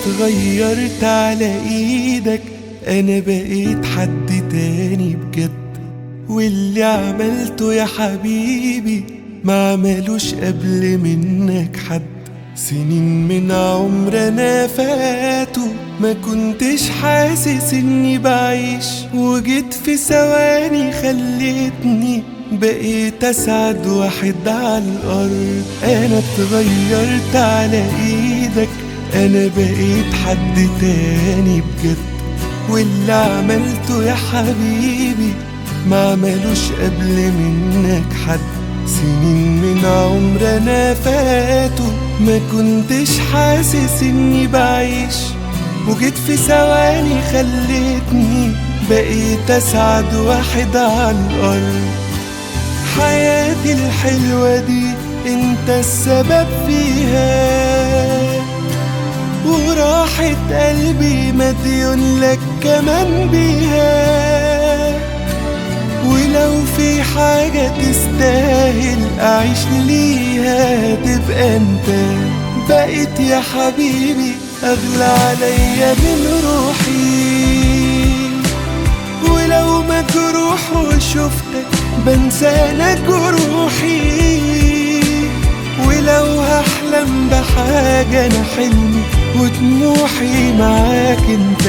اتغيرت على ايدك انا بقيت حد تاني بجد واللي عملته يا حبيبي ما عملوش قبل منك حد سنين من عمرنا فاتوا ما كنتش حاسس اني بعيش وجيت في ثواني خلتني بقيت اسعد واحد على الارض انا اتغيرت على ايدك انا بقيت حد تاني بجد واللي عملته يا حبيبي ما عملوش قبل منك حد سنين من عمرنا فاتوا ما كنتش حاسس اني بعيش وجيت في ثواني خلتني بقيت اسعد واحد على الارض حياتي الحلوة دي انت السبب فيها وراحة قلبي مديون لك كمان بيها ولو في حاجة تستاهل أعيش ليها تبقى أنت بقيت يا حبيبي أغلى عليا من روحي ولو مجروح وشفتك بنسى لك جروحي ولو هحلم بحاجة أنا حلمي وطموحي معاك انت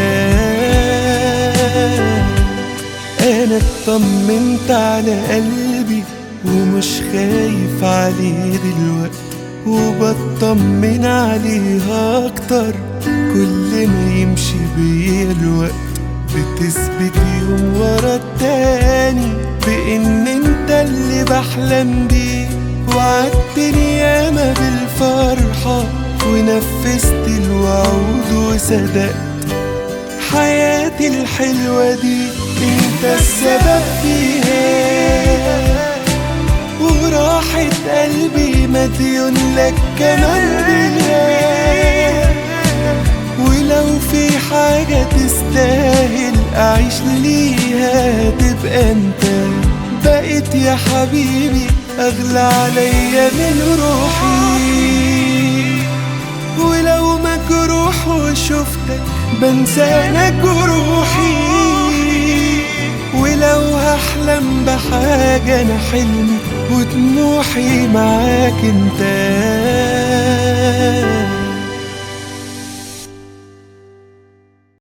انا اطمنت على قلبي ومش خايف عليه دلوقتي وبطمن عليه اكتر كل ما يمشي بيا الوقت بتثبت يوم ورا التاني بان انت اللي بحلم بيه وعدتني ياما بالفرحة ونفذت الوعود وصدقت حياتي الحلوة دي انت السبب فيها وراحة قلبي مديون لك كمان بيها ولو في حاجة تستاهل أعيش ليها تبقى أنت بقيت يا حبيبي أغلى عليا من روحي ولو مجروح وشفتك بنسى لك جروحي ولو هحلم بحاجة أنا حلمي وطموحي معاك انت